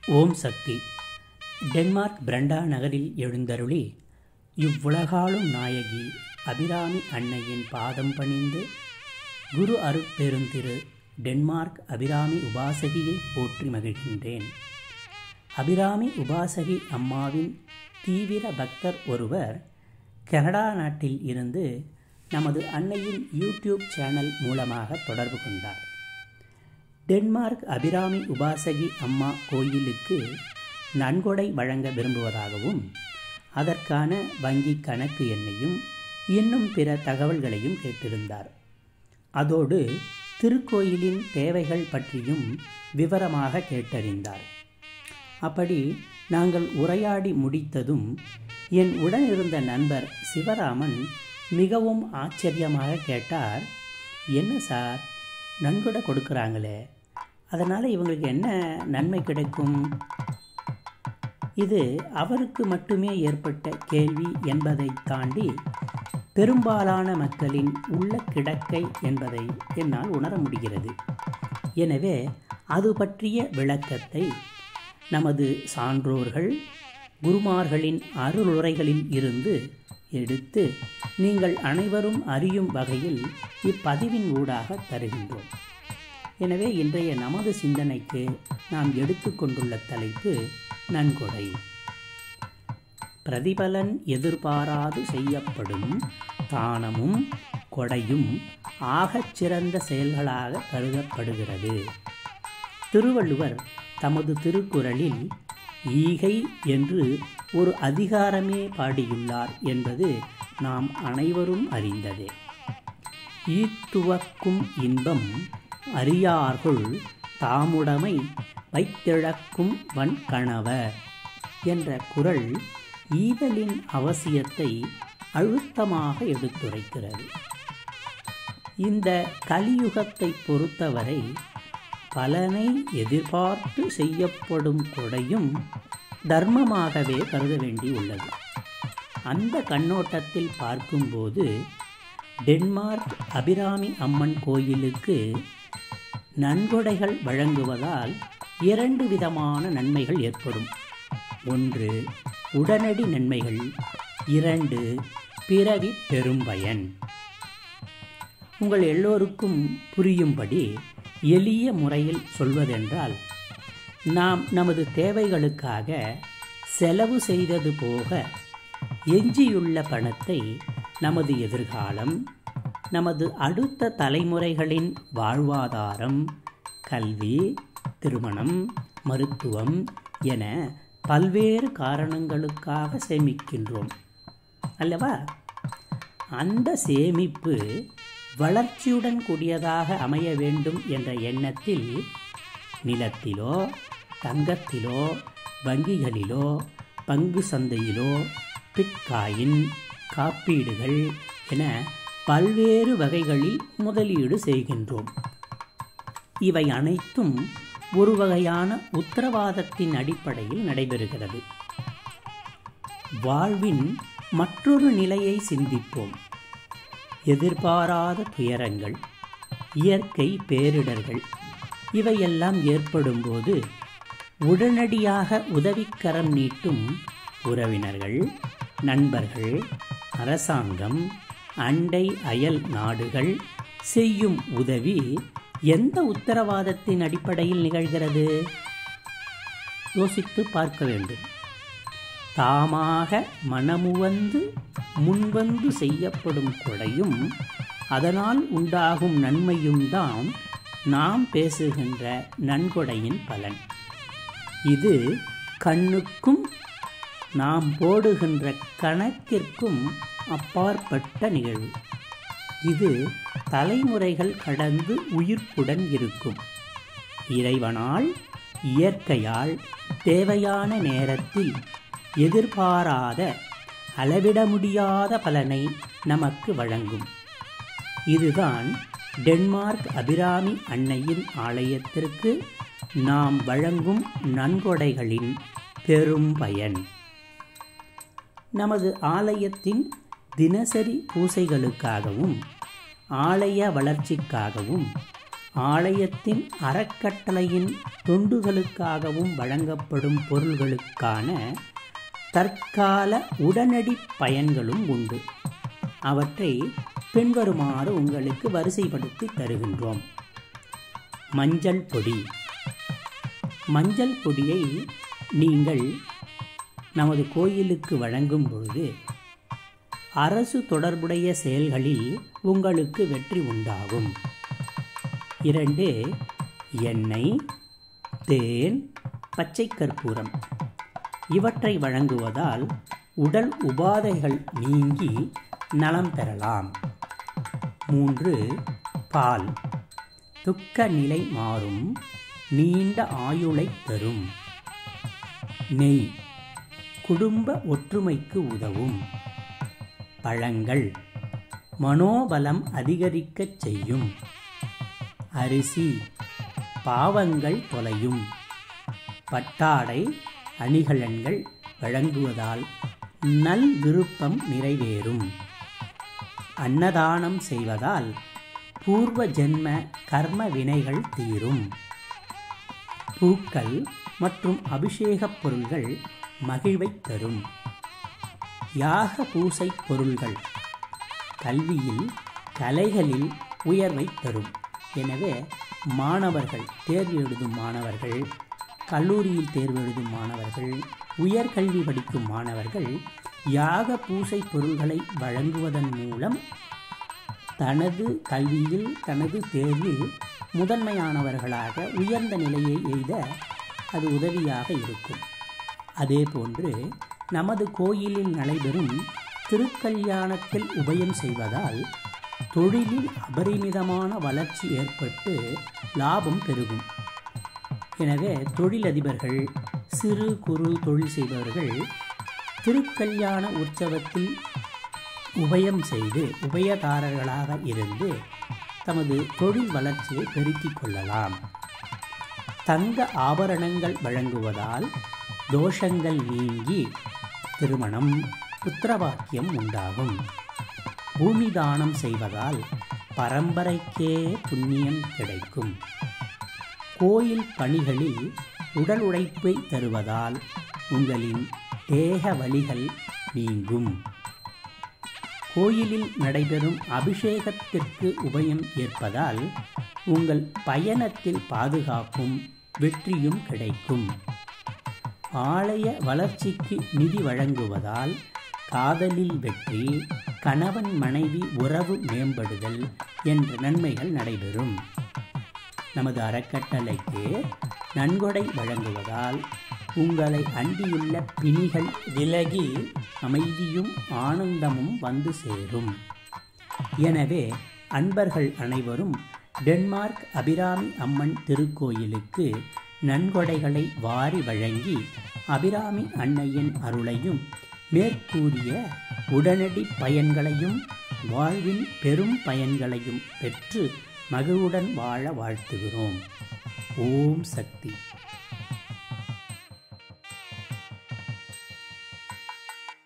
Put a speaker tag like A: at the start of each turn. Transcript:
A: ஓம் சக்தி Denmark பிரண்டா நகரில் எழுந்தருளி இவ்வுலகாளும் நாயகி அபிராமி அன்னையின் பாதம் பணிந்து குரு அருட்பெருந்திரு டென்மார்க் அபிராமி உபாசகியை போற்றி மகிழ்கின்றேன் அபிராமி உபாசகி அம்மாவின் தீவிர பக்தர் ஒருவர் கனடா நாட்டில் இருந்து நமது அன்னையின் யூடியூப் சேனல் மூலமாக தொடர்பு கொண்டார் டென்மார்க் அபிராமி உபாசகி அம்மா கோயிலுக்கு நன்கொடை வழங்க விரும்புவதாகவும் அதற்கான வங்கி கணக்கு எண்ணையும் இன்னும் பிற தகவல்களையும் கேட்டிருந்தார் அதோடு திருக்கோயிலின் தேவைகள் பற்றியும் விவரமாக கேட்டறிந்தார் அப்படி நாங்கள் உரையாடி முடித்ததும் என் உடன் இருந்த நண்பர் சிவராமன் மிகவும் ஆச்சரியமாக கேட்டார் என்ன சார் நன்கொடை கொடுக்குறாங்களே அதனால் இவங்களுக்கு என்ன நன்மை கிடைக்கும் இது அவருக்கு மட்டுமே ஏற்பட்ட கேள்வி என்பதை தாண்டி பெரும்பாலான மக்களின் உள்ள கிடக்கை என்பதை என்னால் உணர முடிகிறது எனவே அது பற்றிய விளக்கத்தை நமது சான்றோர்கள் குருமார்களின் அருளுரைகளில் இருந்து எடுத்து நீங்கள் அனைவரும் அறியும் வகையில் இப்பதிவின் ஊடாக தருகின்றோம் எனவே இன்றைய நமது சிந்தனைக்கு நாம் எடுத்துக்கொண்டுள்ள தலைப்பு நன்கொடை பிரதிபலன் எதிர்பாராது செய்யப்படும் தானமும் கொடையும் ஆகச் சிறந்த செயல்களாக கருதப்படுகிறது திருவள்ளுவர் தமது திருக்குறளில் ஈகை என்று ஒரு அதிகாரமே பாடியுள்ளார் என்பது நாம் அனைவரும் அறிந்ததே ஈத்துவக்கும் இன்பம் அறியார்குள் தாமுடைமை வைத்திழக்கும் வன்கணவ என்ற குரல் ஈதலின் அவசியத்தை அழுத்தமாக எடுத்துரைக்கிறது இந்த கலியுகத்தை பொறுத்தவரை பலனை எதிர்பார்த்து செய்யப்படும் கொடையும் தர்மமாகவே கருத வேண்டியுள்ளது அந்த கண்ணோட்டத்தில் பார்க்கும்போது டென்மார்க் அபிராமி அம்மன் கோயிலுக்கு நன்கொடைகள் வழங்குவதால் இரண்டு விதமான நன்மைகள் ஏற்படும் ஒன்று உடனடி நன்மைகள் இரண்டு பிறவி பெரும்பயன் உங்கள் எல்லோருக்கும் புரியும்படி எளிய முறையில் சொல்வதென்றால் நாம் நமது தேவைகளுக்காக செலவு செய்தது போக எஞ்சியுள்ள பணத்தை நமது எதிர்காலம் நமது அடுத்த தலைமுறைகளின் வாழ்வாதாரம் கல்வி திருமணம் மருத்துவம் என பல்வேறு காரணங்களுக்காக சேமிக்கின்றோம் அல்லவா அந்த சேமிப்பு வளர்ச்சியுடன் கூடியதாக அமைய வேண்டும் என்ற எண்ணத்தில் நிலத்திலோ தங்கத்திலோ வங்கிகளிலோ பங்கு சந்தையிலோ பிட்காயின் காப்பீடுகள் என பல்வேறு வகைகளில் முதலீடு செய்கின்றோம் இவை அனைத்தும் ஒரு வகையான உத்தரவாதத்தின் அடிப்படையில் நடைபெறுகிறது வாழ்வின் மற்றொரு நிலையை சிந்திப்போம் எதிர்பாராத துயரங்கள் இயற்கை பேரிடர்கள் இவையெல்லாம் ஏற்படும்போது உடனடியாக உதவிக்கரம் நீட்டும் உறவினர்கள் நண்பர்கள் அரசாங்கம் அண்டை அயல் நாடுகள் செய்யும் உதவி எந்த உத்தரவாதத்தின் அடிப்படையில் நிகழ்கிறது யோசித்து பார்க்க வேண்டும் தாமாக மனமுவந்து முன்வந்து செய்யப்படும் கொடையும் அதனால் உண்டாகும் நன்மையும் தான் நாம் பேசுகின்ற நன்கொடையின் பலன் இது கண்ணுக்கும் நாம் போடுகின்ற கணக்கிற்கும் அப்பாற்பட்ட நிகழ்வு இது தலைமுறைகள் கடந்து உயிர்ப்புடன் இருக்கும் இறைவனால் இயற்கையால் தேவையான நேரத்தில் எதிர்பாராத அளவிட முடியாத பலனை நமக்கு வழங்கும் இதுதான் டென்மார்க் அபிராமி அன்னையின் ஆலயத்திற்கு நாம் வழங்கும் நன்கொடைகளின் பெரும் பயன் நமது ஆலயத்தின் தினசரி பூசைகளுக்காகவும் ஆலய வளர்ச்சிக்காகவும் ஆலயத்தின் அறக்கட்டளையின் தொண்டுகளுக்காகவும் வழங்கப்படும் பொருள்களுக்கான தற்கால உடனடி பயன்களும் உண்டு அவற்றை பின்வருமாறு உங்களுக்கு வரிசைப்படுத்தி தருகின்றோம் மஞ்சள் பொடி மஞ்சள் பொடியை நீங்கள் நமது கோயிலுக்கு வழங்கும் பொழுது அரசு தொடர்புடைய செயல்களில் உங்களுக்கு வெற்றி உண்டாகும் இரண்டு எண்ணெய் தேன் பச்சை கற்பூரம் இவற்றை வழங்குவதால் உடல் உபாதைகள் நீங்கி நலம் பெறலாம் மூன்று பால் துக்க நிலை மாறும் நீண்ட ஆயுளை தரும் நெய் குடும்ப ஒற்றுமைக்கு உதவும் பழங்கள் மனோபலம் அதிகரிக்கச் செய்யும் அரிசி பாவங்கள் தொலையும் பட்டாடை அணிகலன்கள் வழங்குவதால் நல் விருப்பம் நிறைவேறும் அன்னதானம் செய்வதால் பூர்வ ஜென்ம கர்ம வினைகள் தீரும் பூக்கள் மற்றும் அபிஷேகப் பொருள்கள் மகிழ்வை தரும் யாக பூசை பொருள்கள் கல்வியில் கலைகளில் உயர்வை தரும் எனவே மாணவர்கள் தேர்வு எழுதும் மாணவர்கள் கல்லூரியில் தேர்வு எழுதும் மாணவர்கள் உயர்கல்வி படிக்கும் மாணவர்கள் யாக பூசை பொருள்களை வழங்குவதன் மூலம் தனது கல்வியில் தனது தேர்வில் முதன்மையானவர்களாக உயர்ந்த நிலையை எய்த அது உதவியாக இருக்கும் அதேபோன்று நமது கோயிலில் நடைபெறும் திருக்கல்யாணத்தில் உபயம் செய்வதால் தொழிலில் அபரிமிதமான வளர்ச்சி ஏற்பட்டு லாபம் பெருகும் எனவே தொழிலதிபர்கள் சிறு குறு தொழில் செய்பவர்கள் திருக்கல்யாண உற்சவத்தில் உபயம் செய்து உபயதாரர்களாக இருந்து தமது தொழில் வளர்ச்சியை பெருக்கிக் கொள்ளலாம் தங்க ஆபரணங்கள் வழங்குவதால் தோஷங்கள் நீங்கி திருமணம் புத்திரவாக்கியம் உண்டாகும் பூமி தானம் செய்வதால் பரம்பரைக்கே புண்ணியம் கிடைக்கும் கோயில் பணிகளில் உடல் உழைப்பை தருவதால் உங்களின் தேக வலிகள் நீங்கும் கோயிலில் நடைபெறும் அபிஷேகத்திற்கு உபயம் ஏற்பதால் உங்கள் பயணத்தில் பாதுகாப்பும் வெற்றியும் கிடைக்கும் ஆலய வளர்ச்சிக்கு நிதி வழங்குவதால் காதலில் வெற்றி கணவன் மனைவி உறவு மேம்படுதல் என்ற நன்மைகள் நடைபெறும் நமது அறக்கட்டளைக்கு நன்கொடை வழங்குவதால் உங்களை அண்டியுள்ள பிணிகள் விலகி அமைதியும் ஆனந்தமும் வந்து சேரும் எனவே அன்பர்கள் அனைவரும் டென்மார்க் அபிராமி அம்மன் திருக்கோயிலுக்கு நன்கொடைகளை வாரி வழங்கி அபிராமி அன்னையின் அருளையும் மேற்கூறிய உடனடி பயன்களையும் வாழ்வின் பெரும் பயன்களையும் பெற்று மகிழ்வுடன் வாழ வாழ்த்துகிறோம் ஓம் சக்தி